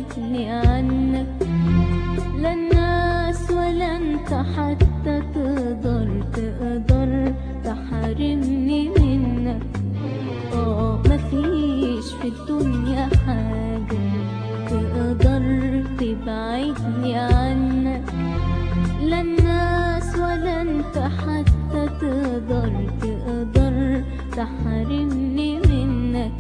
بعدني عنك لا الناس ولا انت حتى تقدر تقدر تحرمني منك اه مفيش في الدنيا حاجة تقدر تبعدني عنك لا الناس ولا انت حتى تقدر تقدر تحرمني منك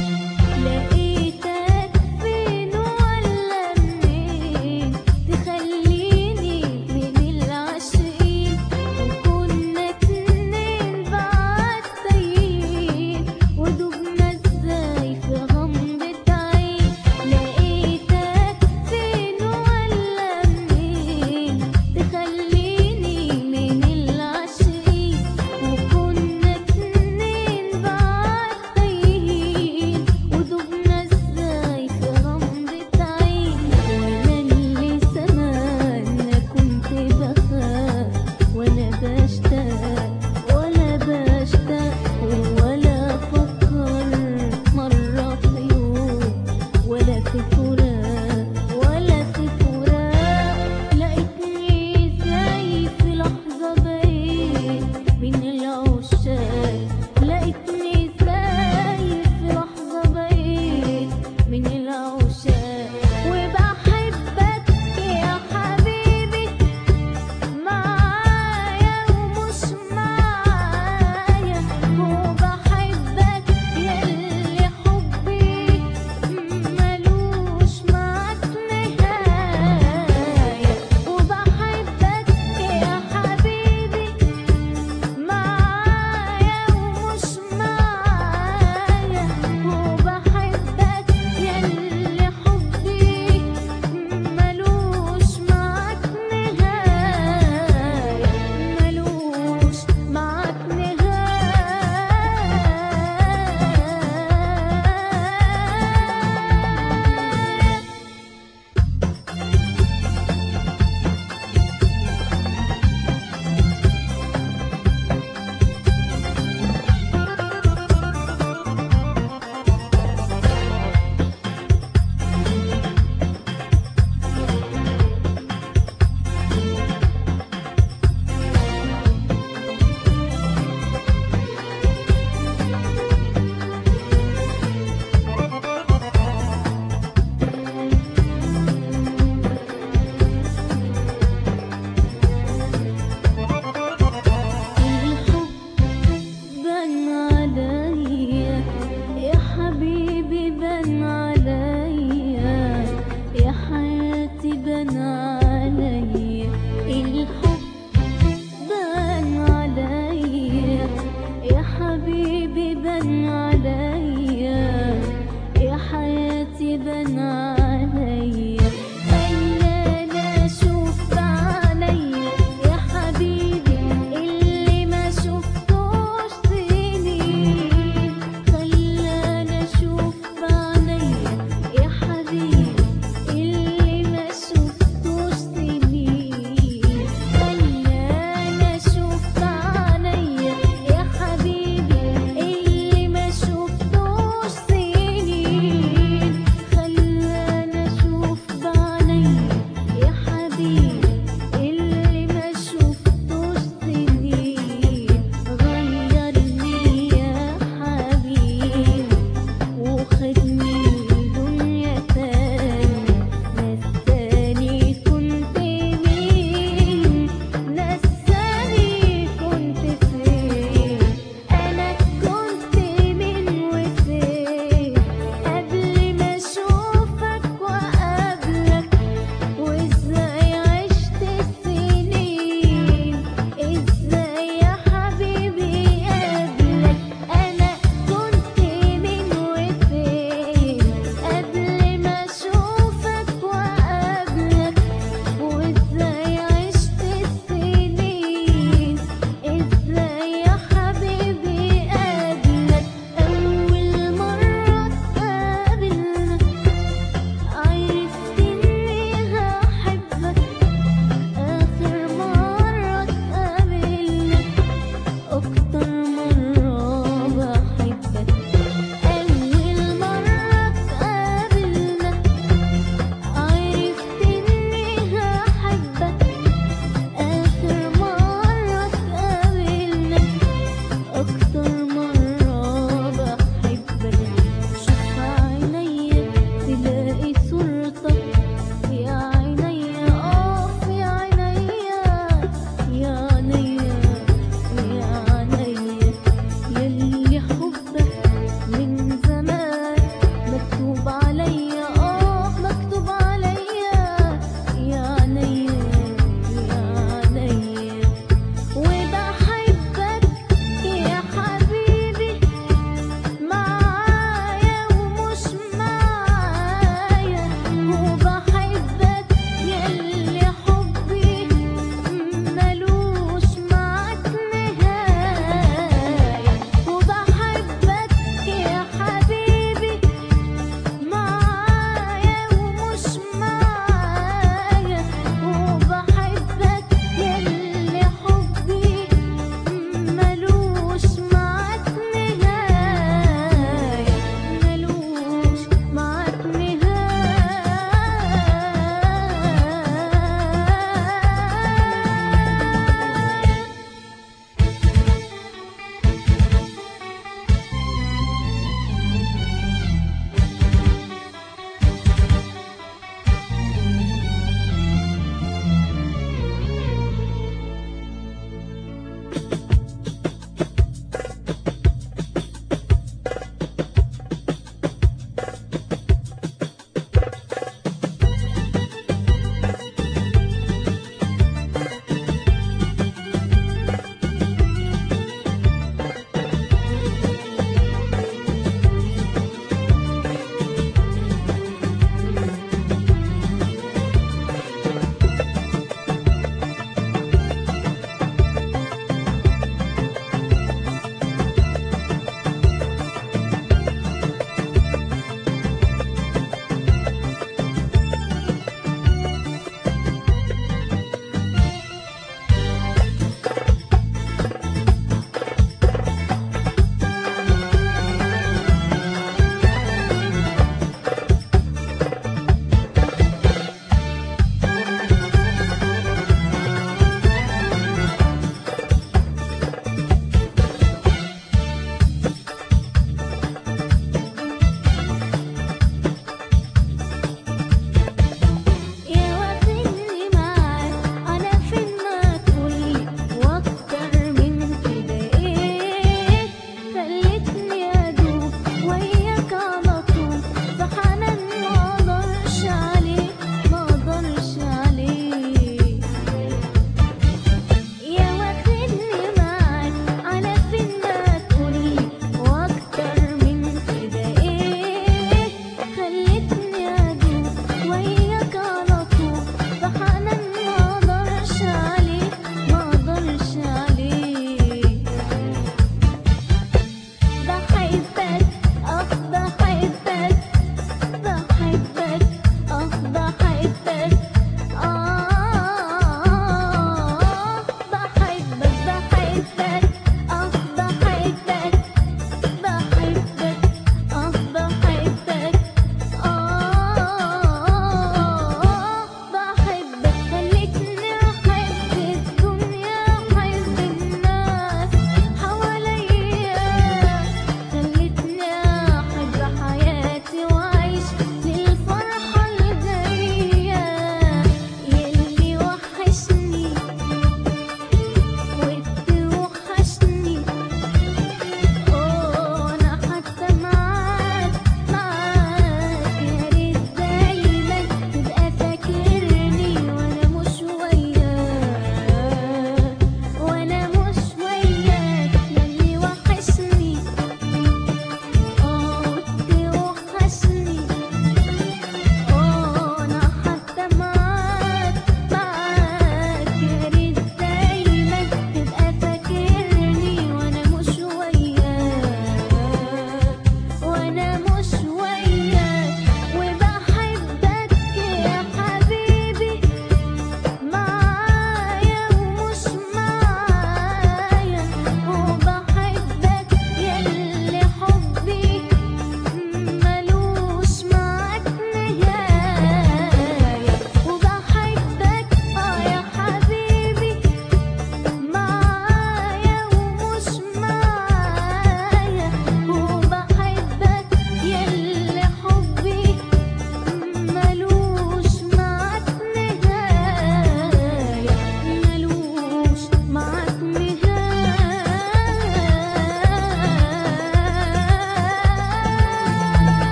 لقيتك فين ولا منين تخليني من العاشقين وكنا اتنين بعد تايهين ودوبنا ازاي في غمضة عين لقيتك فين ولا منين تخليني من العاشقين وكنا اتنين بعد تايهين ودوبنا ازاي في غمضة عين وانا اللي زمان كنت بخاف وانا بشتاق ولا بشتاق ولا افكر مرة في يوم ولا في فراق ولا في فراق لقيتني زي في لحظة بقيت من العشاق لقيتني زي في لحظة بقيت من العشاق وبحبك يا حبيبي معايا ومش معايا وبحبك ياللي حبي ملوش معاك نهاية وبحبك يا حبيبي معايا ومش معايا وبحبك ياللي حبي ملوش معاك نهاية ملوش معاك نهاية الحب بان عليا يا حبيبي بان عليا يا حياتي بان عليا الحب بان عليا يا حبيبي بان عليا يا حياتي بان عليا